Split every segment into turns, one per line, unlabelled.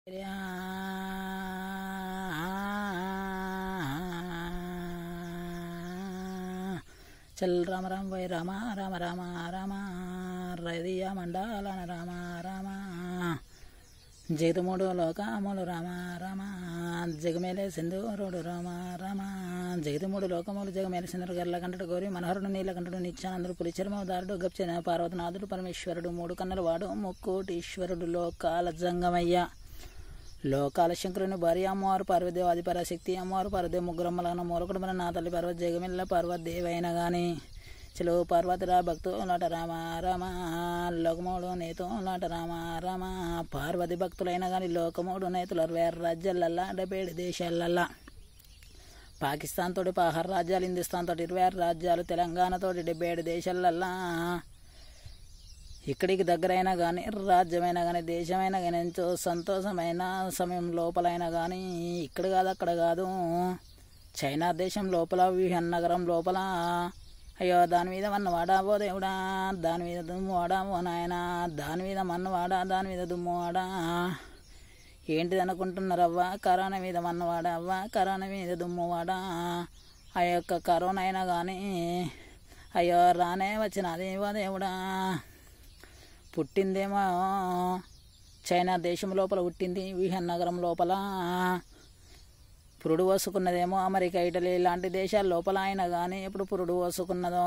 చల్ రామ రామ వై రామ రామ రామ రామ రదియ మండలన రామ రామ జగముడు లోకములు రామ రామ జగమేలే సింధూరుడు రామ రామ జగతిమూడు లోకములు జగమేల సింధుడు గర్ల కంటడు గౌరి మనోహరుడు నీలకంఠుడు నిత్యానందుడు పులిచర్మదారుడు గప్చిన పార్వతనాథుడు పరమేశ్వరుడు మూడు కన్నుల వాడు ముక్కోటీశ్వరుడు లోకాల జంగమయ్య లోకాల శంకరుని భార్య అమ్మవారు పార్వదేవ ఆది పరాశక్తి అమ్మవారు పార్వదేవ ముగ్గురమ్మలన మూలకుడుమల నా తల్లి పార్వతి జగమిల్ల పార్వదేవైన గాని చలో పార్వతిరా భక్తులాట రామ రామ లోకముడు నేతో లాట రామ రామ పార్వతి భక్తులైన గాని లోకముడు నేతులు వేర రాజ్యాలల్లా డెబ్బేడు దేశాలల్లా పాకిస్తాన్ తోటి పదహారు రాజ్యాలు హిందుస్థాన్ తోటి ఇరవై ఆరు రాజ్యాలు తెలంగాణ తోటి డెబ్బై ఏడు దేశాలల్లా ఇక్కడికి దగ్గరైనా కానీ రాజ్యమైనా కానీ దేశమైనా కానీ ఎంతో సంతోషమైన సమయం లోపలైనా కానీ ఇక్కడ కాదు అక్కడ కాదు చైనా దేశం లోపల వ్యూహన్ నగరం లోపల అయ్యో దాని మీద మన్ను వాడావో దేవుడా దాని మీద దుమ్ము వాడావో నాయన దాని మీద మన్ను వాడా దాని మీద దుమ్ము వాడా ఏంటిది అనుకుంటున్నారవ్వా కరోనా మీద మన్ను వాడావ్వా కరోనా మీద దుమ్ము వాడా ఆ యొక్క కరోనా అయినా కానీ అయ్యో రానే వచ్చినది ఓ దేవుడా పుట్టిందేమో చైనా దేశం లోపల పుట్టింది విహన్ నగరం లోపల పురుడు పోసుకున్నదేమో అమెరికా ఇటలీ ఇలాంటి దేశాల లోపల అయినా కానీ ఎప్పుడు పురుడు పోసుకున్నదో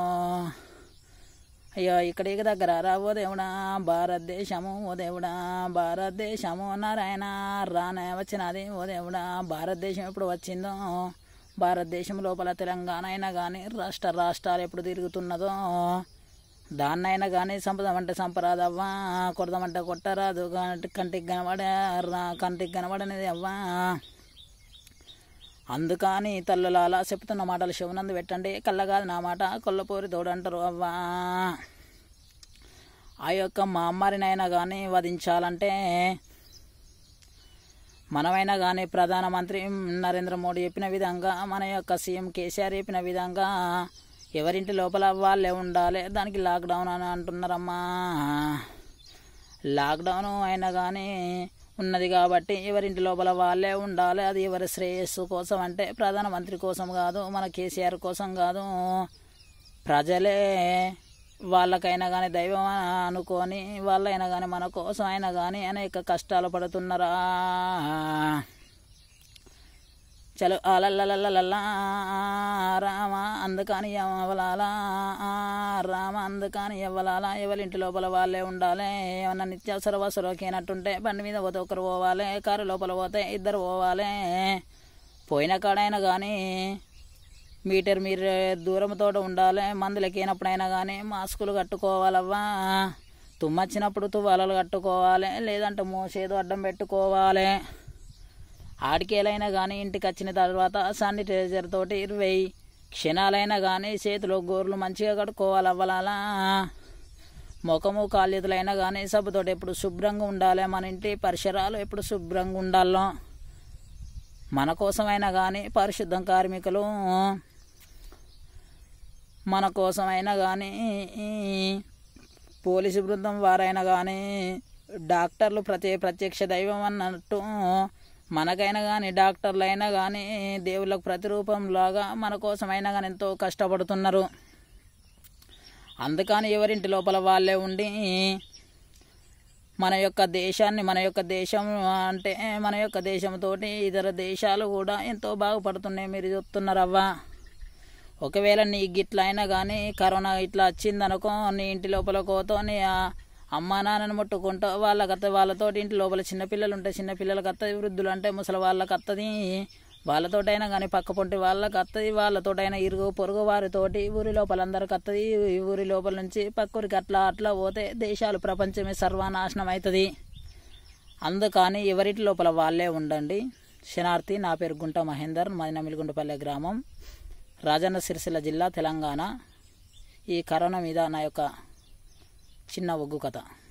అయ్యో ఇక్కడికి దగ్గర రావో దేవుడా భారతదేశము ఓ దేవుడా భారతదేశము నారాయణ రానే వచ్చినది ఓ దేవుడా భారతదేశం ఎప్పుడు వచ్చిందో భారతదేశం లోపల తెలంగాణ అయినా కానీ రాష్ట్ర రాష్ట్రాలు ఎప్పుడు తిరుగుతున్నదో దాన్నైనా కానీ సంపదమంటే సంపరాదవ్వా కొడదామంటే కొట్టరాదు కంటి- కంటికి కనబడే రా- కంటికి కనబడనేది అవ్వా అందుకని తల్లులాలా చెప్తున్న మాటలు శివనందు పెట్టండి కళ్ళగాదు నా మాట కొల్లపూరి తోడంటారు అవ్వా ఆ యొక్క మహమ్మారినైనా కానీ వధించాలంటే మనమైనా కానీ ప్రధానమంత్రి నరేంద్ర మోడీ చెప్పిన విధంగా మన యొక్క సీఎం కేసీఆర్ చెప్పిన విధంగా ఎవరింటి లోపల వాళ్ళే ఉండాలి దానికి లాక్డౌన్ అని అంటున్నారమ్మా లాక్డౌన్ అయినా కానీ ఉన్నది కాబట్టి ఎవరింటి లోపల వాళ్ళే ఉండాలి అది ఎవరి శ్రేయస్సు కోసం అంటే ప్రధానమంత్రి కోసం కాదు మన కేసీఆర్ కోసం కాదు ప్రజలే వాళ్ళకైనా కానీ దైవం అనుకొని వాళ్ళైనా కానీ మన కోసం అయినా కానీ అనేక కష్టాలు పడుతున్నారా చలో అలల్లలల్లలల్లా రామ అందుకని ఎవ్వలాలా రామ అందుకని ఎవ్వలాలా ఎవరింటి లోపల వాళ్ళే ఉండాలి ఏమన్నా నిత్యావసర వసరకేనట్టుంటే బండి మీద పోతే ఒకరు పోవాలి కారు లోపల పోతే ఇద్దరు పోవాలి పోయిన కాడైనా కానీ మీటర్ మీరు దూరంతో ఉండాలి మందులకి అయినప్పుడైనా కానీ మాస్కులు కట్టుకోవాలవ్వా తుమ్మచ్చినప్పుడు తువ్వాలలు కట్టుకోవాలి లేదంటే మోసేదో అడ్డం పెట్టుకోవాలి ఆడికేలైనా కానీ ఇంటికి వచ్చిన తర్వాత శానిటైజర్ తోటి ఇరవై క్షణాలైనా కానీ చేతిలో గోర్లు మంచిగా కట్టుకోవాలి అవ్వాలా ముఖము కాళ్ళెతులైనా కానీ సబ్బుతోటి ఎప్పుడు శుభ్రంగా ఉండాలి మన ఇంటి పరిసరాలు ఎప్పుడు శుభ్రంగా ఉండాలో మన కోసమైనా కానీ పరిశుద్ధం కార్మికులు మన కోసమైనా కానీ పోలీసు బృందం వారైనా కానీ డాక్టర్లు ప్రతి ప్రత్యక్ష దైవం అన్నట్టు మనకైనా కానీ డాక్టర్లు అయినా కానీ దేవుళ్ళకు ప్రతిరూపంలాగా మన కోసమైనా కానీ ఎంతో కష్టపడుతున్నారు అందుకని ఎవరింటి లోపల వాళ్ళే ఉండి మన యొక్క దేశాన్ని మన యొక్క దేశం అంటే మన యొక్క దేశంతో ఇతర దేశాలు కూడా ఎంతో బాగుపడుతున్నాయి మీరు చూస్తున్నారవ్వా ఒకవేళ నీ గిట్ల అయినా కానీ కరోనా ఇట్లా వచ్చిందనుకో నీ ఇంటి లోపల కోతో నీ ఆ అమ్మా నాన్నని ముట్టుకుంటూ వాళ్ళకి అత్త వాళ్ళతోటి ఇంటి లోపల చిన్నపిల్లలు ఉంటే చిన్నపిల్లలకి అత్తది వృద్ధులు అంటే ముసలి వాళ్ళకి అత్తది వాళ్ళతోటైనా కానీ పక్క పొంటి వాళ్ళకి అత్తది వాళ్ళతోటైనా ఇరుగు పొరుగు వారితోటి ఊరి లోపల అందరికి అత్తది ఈ ఊరి లోపల నుంచి పక్కూరికి అట్లా అట్లా పోతే దేశాలు ప్రపంచమే సర్వనాశనం అవుతుంది అందుకని ఎవరింటి లోపల వాళ్ళే ఉండండి శనార్థి నా పేరు గుంట మహేందర్ మాది నమిలిగుంటపల్లె గ్రామం రాజన్న సిరిసిల్ల జిల్లా తెలంగాణ ఈ కరోనా మీద నా యొక్క చిన్న ఒగ్గు కథ